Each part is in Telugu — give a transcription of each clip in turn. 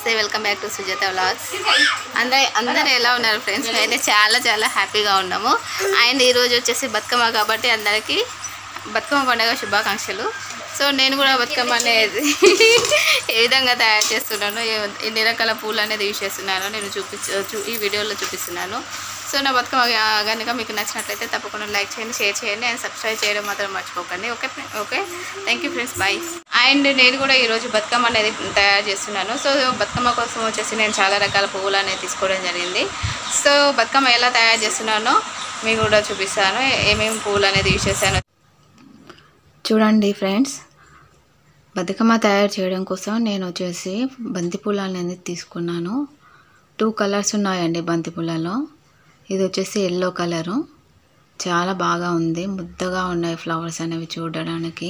నమస్తే welcome back to Sujatha vlogs అందరు అందరు ఎలా ఉన్నారు ఫ్రెండ్స్ అయితే చాలా చాలా హ్యాపీగా ఉన్నాము అండ్ ఈరోజు వచ్చేసి బతుకమ్మ కాబట్టి అందరికీ బతుకమ్మ పండుగ శుభాకాంక్షలు సో నేను కూడా బతుకమ్మ అనేది ఏ విధంగా తయారు చేస్తున్నాను ఏ- ఎన్ని రకాల పూలు అనేది యూజ్ చేస్తున్నాను నేను చూపి చూ- ఈ వీడియోలో చూపిస్తున్నాను సో నా బతుకమ్మ కనుక మీకు నచ్చినట్లయితే తప్పకుండా లైక్ చేయండి షేర్ చేయండి అండ్ సబ్స్క్రైబ్ చేయడం మాత్రం మర్చిపోకండి ఓకే ఫ్రె- okay thank you friends bye and నేను కూడా ఈరోజు బతుకమ్మ అనేది తయారు చేస్తున్నాను సో బతుకమ్మ కోసం వచ్చేసి నేను చాలా రకాల పువ్వులు అనేది తీసుకోవడం జరిగింది సో బతుకమ్మ ఎలా తయారు చేస్తున్నానో మీకు కూడా చూపిస్తాను ఏమేమి పువ్వులు అనేది యూజ్ చేశాను చూడండి ఫ్రెండ్స్ బతుకమ్మ తయారు చేయడం కోసం నేను వచ్చేసి బంతిపూలు అనేది తీసుకున్నాను టూ కలర్స్ ఉన్నాయండి బంతిపూలలో ఇది వచ్చేసి ఎల్లో కలరు చాలా బాగా ఉంది ముద్దగా ఉన్నాయి ఫ్లవర్స్ అనేవి చూడడానికి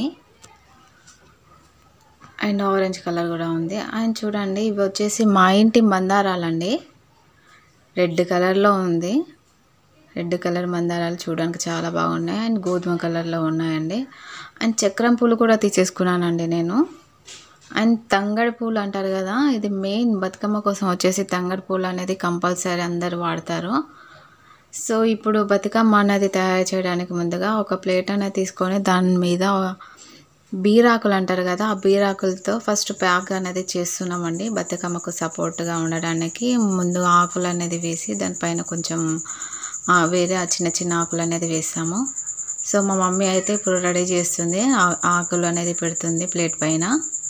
అండ్ ఆరెంజ్ కలర్ కూడా ఉంది అండ్ చూడండి ఇవి వచ్చేసి మా ఇంటి మందారాలండి రెడ్ కలర్లో ఉంది రెడ్ కలర్ మందారాలు చూడడానికి చాలా బాగున్నాయి అండ్ గోధుమ కలర్లో ఉన్నాయండి అండ్ చక్రం పూలు కూడా తీసేసుకున్నానండి నేను అండ్ తంగడి పూలు అంటారు కదా ఇది మెయిన్ బతుకమ్మ కోసం వచ్చేసి తంగడి పూలు అనేది కంపల్సరీ అందరు వాడతారు సో ఇప్పుడు బతుకమ్మ అనేది తయారు చేయడానికి ముందుగా ఒక ప్లేట్ అనేది తీసుకొని దాని మీద బీరాకులు అంటారు కదా ఆ బీరాకులతో ఫస్ట్ ప్యాక్ అనేది చేస్తున్నామండి బతుకమ్మకు సపోర్ట్గా ఉండడానికి ముందు ఆకులు అనేది వేసి దానిపైన కొంచెం ఆ, వేరే ఆ చిన్న చిన్న ఆకులు అనేది వేస్తాము సో మా మమ్మీ అయితే ఇప్పుడు రెడీ చేస్తుంది ఆ- ఆకులు అనేది పెడుతుంది ప్లేట్ పైన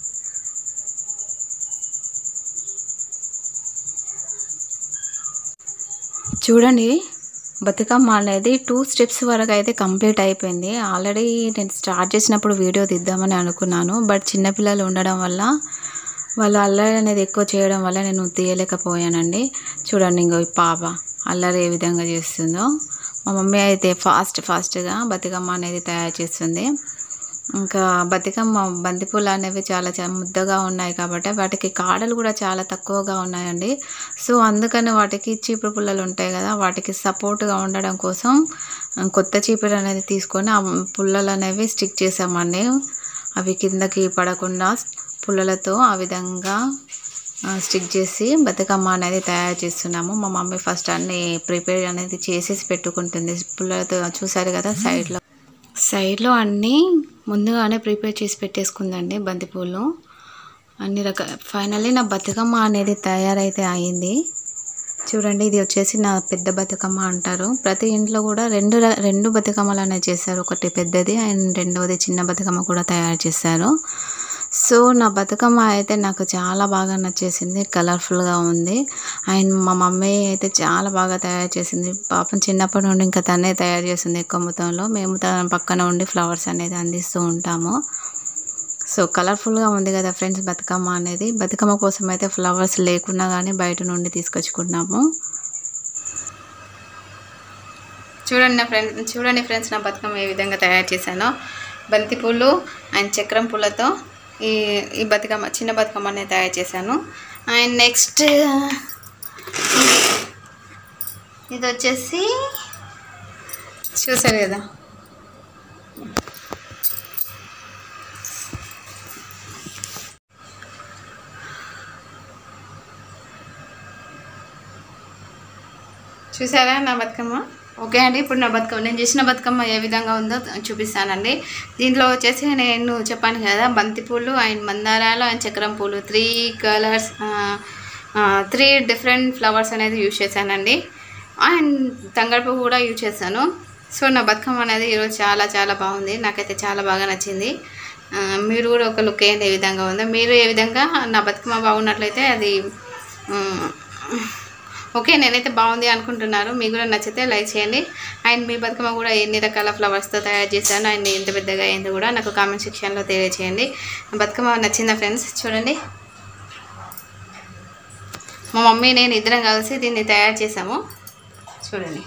చూడండి బతుకమ్మ అనేది టూ స్టెప్స్ వరకు అయితే కంప్లీట్ అయిపోయింది ఆల్రెడీ నేను స్టార్ట్ చేసినప్పుడు వీడియో తీద్దామని అనుకున్నాను బట్ చిన్నపిల్లలు ఉండడం వల్ల వాళ్ళు అల్లరి అనేది ఎక్కువ చేయడం వల్ల నేను తీయలేకపోయానండి చూడండి ఇంకో ఈ పాప అల్లరి ఏ విధంగా చేస్తుందో మా మమ్మీ అయితే ఫాస్ట్ ఫాస్ట్గా బతుకమ్మ అనేది తయారు చేస్తుంది ఇంకా బతుకమ్మ బంతిపూలు అనేవి చాలా చాలా ముద్దగా ఉన్నాయి కాబట్టి వాటికి కాడలు కూడా చాలా తక్కువగా ఉన్నాయండి సో అందుకని వాటికి చీపురు పుల్లలు ఉంటాయి కదా వాటికి సపోర్ట్గా ఉండడం కోసం ఆ, కొత్త చీపురు అనేది తీసుకొని ఆ పుల్లలు అనేవి స్టిక్ చేసామండి అవి కిందకి పడకుండా పుల్లలతో ఆ విధంగా ఆ, స్టిక్ చేసి బతుకమ్మ అనేది తయారు చేస్తున్నాము మా మమ్మీ ఫస్ట్ అన్ని ప్రిపేర్ అనేది చేసేసి పెట్టుకుంటుంది పుల్లలతో చూసారు కదా సైడ్లో సైడ్లో అన్నీ ముందుగానే ప్రిపేర్ చేసి పెట్టేసుకుందండి బంతిపూలు అన్ని రకాల ఫైనల్లీ నా బతుకమ్మ అనేది తయారైతే అయింది చూడండి ఇది వచ్చేసి నా పెద్ద బతుకమ్మ అంటారు ప్రతి ఇంట్లో కూడా రెండు ర- రెండు బతుకమ్మలు అనేది చేస్తారు ఒకటి పెద్దది అండ్ రెండవది చిన్న బతుకమ్మ కూడా తయారు చేస్తారు సో నా బతుకమ్మ అయితే నాకు చాలా బాగా నచ్చేసింది కలర్ఫుల్గా ఉంది అండ్ మా మమ్మీ అయితే చాలా బాగా తయారు చేసింది పాపం చిన్నప్పటి నుండి ఇంకా తనే తయారు చేసింది ఎక్కువ మొత్తంలో మేము తన పక్కన ఉండి ఫ్లవర్స్ అనేది అందిస్తూ ఉంటాము సో కలర్ఫుల్గా ఉంది కదా ఫ్రెండ్స్ బతుకమ్మ అనేది బతుకమ్మ కోసం అయితే ఫ్లవర్స్ లేకున్నా కానీ బయట నుండి తీసుకొచ్చుకున్నాము చూడండి నా ఫ్రెండ్ చూడండి ఫ్రెండ్స్ నా బతుకమ్మ ఏ విధంగా తయారు చేశానో బంతి పూలు అండ్ చక్రం పూలతో ఈ ఈ బతుకమ్మ చిన్న బతుకమ్మ అనేది తయారు చేశాను అండ్ నెక్స్ట్ ఇది వచ్చేసి చూసారు కదా చూసారా నా బతుకమ్మ ఓకే అండి ఇప్పుడు నా బతుకమ్మ నేను చేసిన బతుకమ్మ ఏ విధంగా ఉందో చూపిస్తానండి దీంట్లో వచ్చేసి నేను చెప్పాను కదా బంతి పూలు అండ్ మందారాలు అండ్ చక్రం పూలు three colours three different flowers అనేది యూజ్ చేశానండి అండ్ తంగడి పువ్వు కూడా యూజ్ చేశాను సో నా బతుకమ్మ అనేది ఈరోజు చాలా చాలా బాగుంది నాకైతే చాలా బాగా నచ్చింది ఆ, మీరు కూడా ఒక లుక్ వేయండి ఏ విధంగా ఉందో మీరు ఏ విధంగా నా బతుకమ్మ బాగున్నట్లయితే అది ఉమ్, ఓకే నేనైతే బాగుంది అనుకుంటున్నాను మీకు కూడా నచ్చితే లైక్ చేయండి అండ్ మీ బతుకమ్మ కూడా ఎన్ని రకాల ఫ్లవర్స్తో తయారు చేశాను అండ్ ఎంత పెద్దగా అయింది కూడా నాకు కామెంట్ సెక్షన్లో తెలియజేయండి బతుకమ్మ నచ్చిందా ఫ్రెండ్స్ చూడండి మా మమ్మీ నేను ఇద్దరం కలిసి దీన్ని తయారు చేసాము చూడండి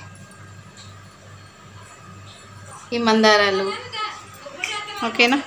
ఈ మందారాలు ఓకేనా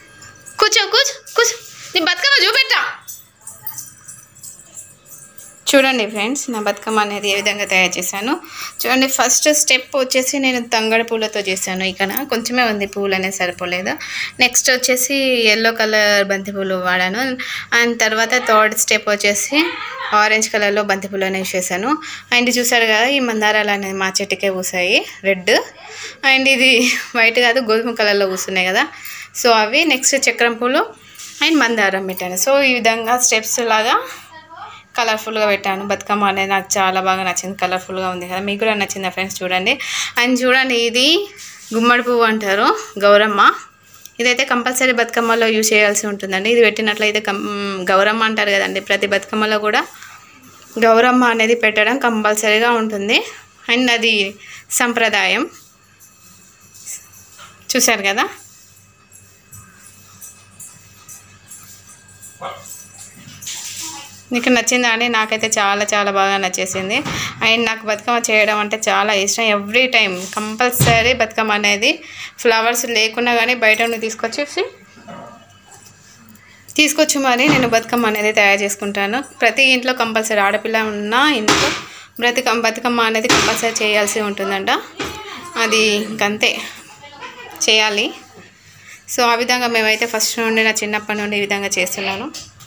కూర్చో కూర్చో కూర్చో నీ బతుకమ్మ చూపెట్టా చూడండి ఫ్రెండ్స్ నా బతుకమ్మ అనేది ఏ విధంగా తయారు చేశాను చూడండి ఫస్ట్ స్టెప్ వచ్చేసి నేను తంగడి పూలతో చేశాను ఇక్కడ కొంచెమే ఉంది పూలు అనేది సరిపోలేదు నెక్స్ట్ వచ్చేసి ఎల్లో కలర్ బంతి పూలు వాడాను అండ్ తర్వాత థర్డ్ స్టెప్ వచ్చేసి ఆరెంజ్ కలర్లో బంతి పూలు అనేవి చేశాను అండ్ చూసారు కదా ఈ మందారాలు అనేది మా చెట్టుకే పూసాయి రెడ్ అండ్ ఇది వైట్ కాదు గోధుమ కలర్లో పూస్తున్నాయి కదా సో అవి నెక్స్ట్ చక్రం పూలు అండ్ మందారం పెట్టాను సో ఈ విధంగా స్టెప్స్ లాగా కలర్ఫుల్గా పెట్టాను బతుకమ్మ అనేది నాకు చాలా బాగా నచ్చింది కలర్ఫుల్గా ఉంది కదా మీకు కూడా నచ్చిందా ఫ్రెండ్స్ చూడండి అండ్ చూడండి ఇది గుమ్మడి పువ్వు అంటారు గౌరమ్మ ఇదైతే కంపల్సరీ బతుకమ్మలో యూజ్ చేయాల్సి ఉంటుందండి ఇది పెట్టినట్లయితే కం గౌరమ్మ అంటారు కదండి ప్రతి బతుకమ్మలో కూడా గౌరమ్మ అనేది పెట్టడం కంపల్సరీగా ఉంటుంది అండ్ అది సంప్రదాయం చూశారు కదా నీకు నచ్చిందా అని నాకైతే చాలా చాలా బాగా నచ్చేసింది అండ్ నాకు బతుకమ్మ చేయడం అంటే చాలా ఇష్టం ఎవ్రీ టైం కంపల్సరీ బతుకమ్మ అనేది ఫ్లవర్స్ లేకున్నా కానీ బయట నుండి తీసుకొచ్చేసి తీసుకొచ్చి మరి నేను బతుకమ్మ అనేది తయారు చేసుకుంటాను ప్రతి ఇంట్లో కంపల్సరీ ఆడపిల్ల ఉన్న ఇంట్లో బ్రతిక బతుకమ్మ అనేది కంపల్సరీ చేయాల్సి ఉంటుందంట అది ఇంకంతే చేయాలి సో ఆ విధంగా మేమైతే ఫస్ట్ నుండి నా చిన్నప్పటి నుండి ఈ విధంగా చేస్తున్నాను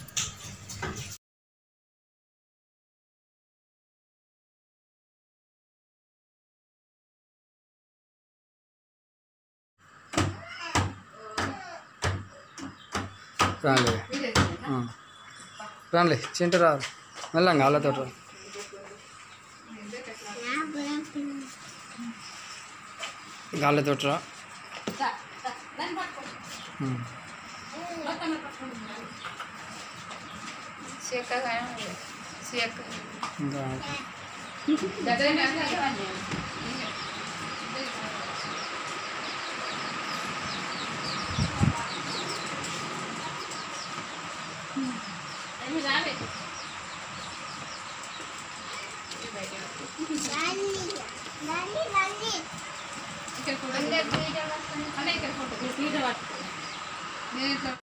రాలే రాలే చింట రా మెల్లంగా వాళ్ళతో రా గాళ్ళతో రా ఉమ్. ఇంకా ఇక్కడ